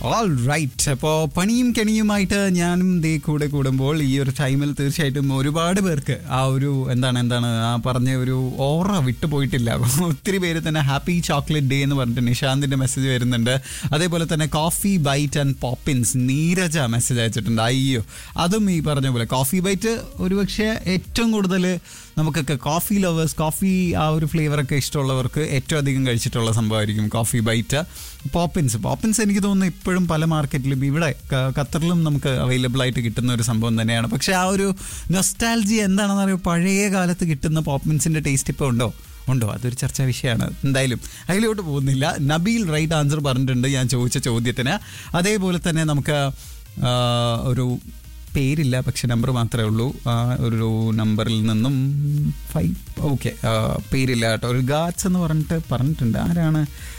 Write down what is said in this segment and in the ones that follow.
all right അപ്പോൾ പണിയും കെണിയുമായിട്ട് ഞാനും ദേ കൂടെ കൂടുമ്പോൾ ഈ ഒരു ടൈമിൽ തീർച്ചയായിട്ടും ഒരുപാട് പേർക്ക് ആ ഒരു എന്താണ് എന്താണ് ആ പറഞ്ഞ ഒരു ഓറ വിട്ടു പോയിട്ടില്ല ഒത്തിരി പേര് തന്നെ ഹാപ്പി ചോക്ലേറ്റ് ഡേ എന്ന് പറഞ്ഞിട്ട് നിഷാന്തിന്റെ മെസ്സേജ് വരുന്നുണ്ട് അതേപോലെ തന്നെ coffee bite and Poppins Neeraja message അയച്ചിട്ടുണ്ട് അയ്യോ അതും ഈ പറഞ്ഞ പോലെ കോഫി ബൈറ്റ് ഒരുപക്ഷെ ഏറ്റവും കൂടുതൽ നമുക്കൊക്കെ കോഫി ലവേഴ്സ് കോഫി ആ ഒരു ഫ്ലേവറൊക്കെ ഇഷ്ടമുള്ളവർക്ക് ഏറ്റവും അധികം കഴിച്ചിട്ടുള്ള സംഭവമായിരിക്കും കോഫി ബൈറ്റ് പോപ്പിൻസ് പോപ്പിൻസ് എനിക്ക് തോന്നുന്നു ഇപ്പോഴും പല മാർക്കറ്റിലും ഇവിടെ ക- ഖത്തറിലും നമുക്ക് അവൈലബിൾ ആയിട്ട് കിട്ടുന്ന ഒരു സംഭവം തന്നെയാണ് പക്ഷേ ആ ഒരു നൊസ്റ്റാലജി എന്താണെന്ന് അറിയോ പഴയ കാലത്ത് കിട്ടുന്ന പോപ്പിൻസിന്റെ ടേസ്റ്റ് ഇപ്പോൾ ഉണ്ടോ ഉണ്ടോ അതൊരു ചർച്ചാ വിഷയമാണ് എന്തായാലും അതിലോട്ട് പോകുന്നില്ല നബീൽ റൈറ്റ് ആൻസർ പറഞ്ഞിട്ടുണ്ട് ഞാൻ ചോദിച്ച ചോദ്യത്തിന് അതേപോലെ തന്നെ നമുക്ക് ആ, ഒരു പേരില്ല പക്ഷെ നമ്പർ മാത്രമേ ഉള്ളൂ ആ ഒരു നമ്പറിൽ നിന്നും ഫൈവ് ഓക്കെ പേരില്ല കേട്ടോ ഒരു ഗാറ്റ്സ് എന്ന് പറഞ്ഞിട്ട് പറഞ്ഞിട്ടുണ്ട് ആരാണ്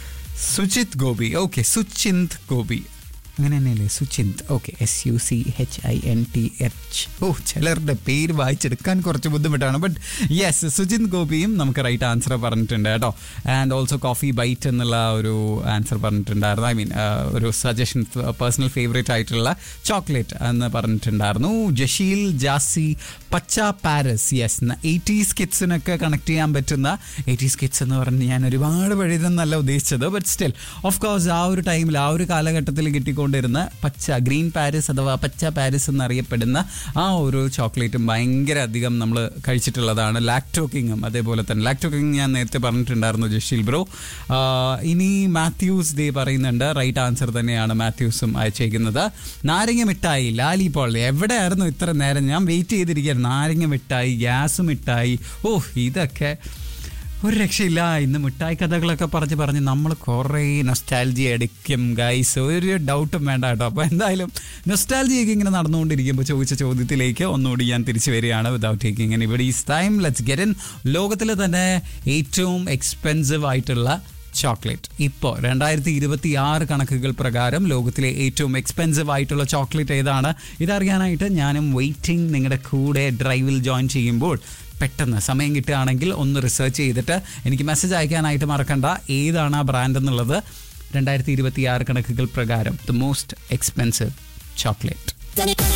സുജിത് ഗോപി ഓക്കെ സുചിന്ത് ഗോപി അങ്ങനെ തന്നെയല്ലേ Suchinth okay S U C H I N T H ഓ ചിലരുടെ പേര് വായിച്ചെടുക്കാൻ കുറച്ച് ബുദ്ധിമുട്ടാണ് ബട്ട് യെസ് സുജിന്ത് ഗോപിയും നമുക്ക് റൈറ്റ് ആൻസർ പറഞ്ഞിട്ടുണ്ട് കേട്ടോ ആൻഡ് ഓൾസോ കോഫി ബൈറ്റ് എന്നുള്ള ഒരു ആൻസർ പറഞ്ഞിട്ടുണ്ടായിരുന്നു ഐ മീൻ ഒരു സജഷൻ പേഴ്സണൽ ഫേവറേറ്റ് ആയിട്ടുള്ള ചോക്ലേറ്റ് എന്ന് പറഞ്ഞിട്ടുണ്ടായിരുന്നു ജഷീൽ ജാസി പച്ച പാരസ് യെസ് എയ്റ്റീസ് കിഡ്സിനൊക്കെ കണക്ട് ചെയ്യാൻ പറ്റുന്ന എയ്റ്റീസ് കിഡ്സ് എന്ന് പറഞ്ഞ് ഞാൻ ഒരുപാട് പഴയതെന്നല്ല ഉദ്ദേശിച്ചത് ബട്ട് സ്റ്റിൽ ഓഫ് കോഴ്സ് ആ ഒരു ടൈമിൽ ആ ഒരു കാലഘട്ടത്തിൽ കിട്ടിക്കൊണ്ടിരുന്ന പച്ച ഗ്രീൻ പാരിസ് അഥവാ പച്ച പാരിസ് എന്നറിയപ്പെടുന്ന ആ ഒരു ചോക്ലേറ്റും ഭയങ്കര അധികം നമ്മൾ കഴിച്ചിട്ടുള്ളതാണ് ലാക്ടോ കിങ്ങും അതേപോലെ തന്നെ ലാക്ടോ കിങ് ഞാൻ നേരത്തെ പറഞ്ഞിട്ടുണ്ടായിരുന്നു ജഷീൽ ബ്രോ ആ, ഇനി മാത്യൂസ് ദേ പറയുന്നുണ്ട് റൈറ്റ് ആൻസർ തന്നെയാണ് മാത്യൂസും അയച്ചേക്കുന്നത് നാരങ്ങ മിഠായി ലാലിപ്പോൾ എവിടെയായിരുന്നു ഇത്ര നേരം ഞാൻ വെയിറ്റ് ചെയ്തിരിക്കുകയായിരുന്നു നാരങ്ങ മിഠായി ഗ്യാസ് മിഠായി ഓ ഇതൊക്കെ ഒരു രക്ഷയില്ല ഇന്ന് മിഠായി കഥകളൊക്കെ പറഞ്ഞ് പറഞ്ഞ് നമ്മൾ കുറേ നൊസ്റ്റാലജി അടിക്കും ഗൈസ് ഒരു ഡൗട്ടും വേണ്ട കേട്ടോ അപ്പോൾ എന്തായാലും നൊസ്റ്റാലജിയൊക്കെ ഇങ്ങനെ നടന്നുകൊണ്ടിരിക്കുമ്പോൾ ചോദിച്ച ചോദ്യത്തിലേക്ക് ഒന്നുകൂടി ഞാൻ തിരിച്ചു വരികയാണ് വിതൗട്ട് ടേക്കിംഗ് ഇവിടെ ഈ ടൈം ലെറ്റ്സ് ഗെറ്റ് ഇൻ ലോകത്തിലെ തന്നെ ഏറ്റവും എക്സ്പെൻസീവ് ആയിട്ടുള്ള ചോക്ലേറ്റ് ഇപ്പോൾ രണ്ടായിരത്തി ഇരുപത്തി ആറ് കണക്കുകൾ പ്രകാരം ലോകത്തിലെ ഏറ്റവും എക്സ്പെൻസീവ് ആയിട്ടുള്ള ചോക്ലേറ്റ് ഏതാണ് ഇതറിയാനായിട്ട് ഞാനും വെയിറ്റിംഗ് നിങ്ങളുടെ കൂടെ ഡ്രൈവിൽ ജോയിൻ ചെയ്യുമ്പോൾ പെട്ടെന്ന് സമയം കിട്ടുകയാണെങ്കിൽ ഒന്ന് റിസർച്ച് ചെയ്തിട്ട് എനിക്ക് മെസ്സേജ് അയക്കാനായിട്ട് മറക്കണ്ട ഏതാണ് ആ ബ്രാൻഡ് എന്നുള്ളത് രണ്ടായിരത്തി ഇരുപത്തി ആറ് കണക്കുകൾ പ്രകാരം ദ മോസ്റ്റ് എക്സ്പെൻസീവ് ചോക്ലേറ്റ്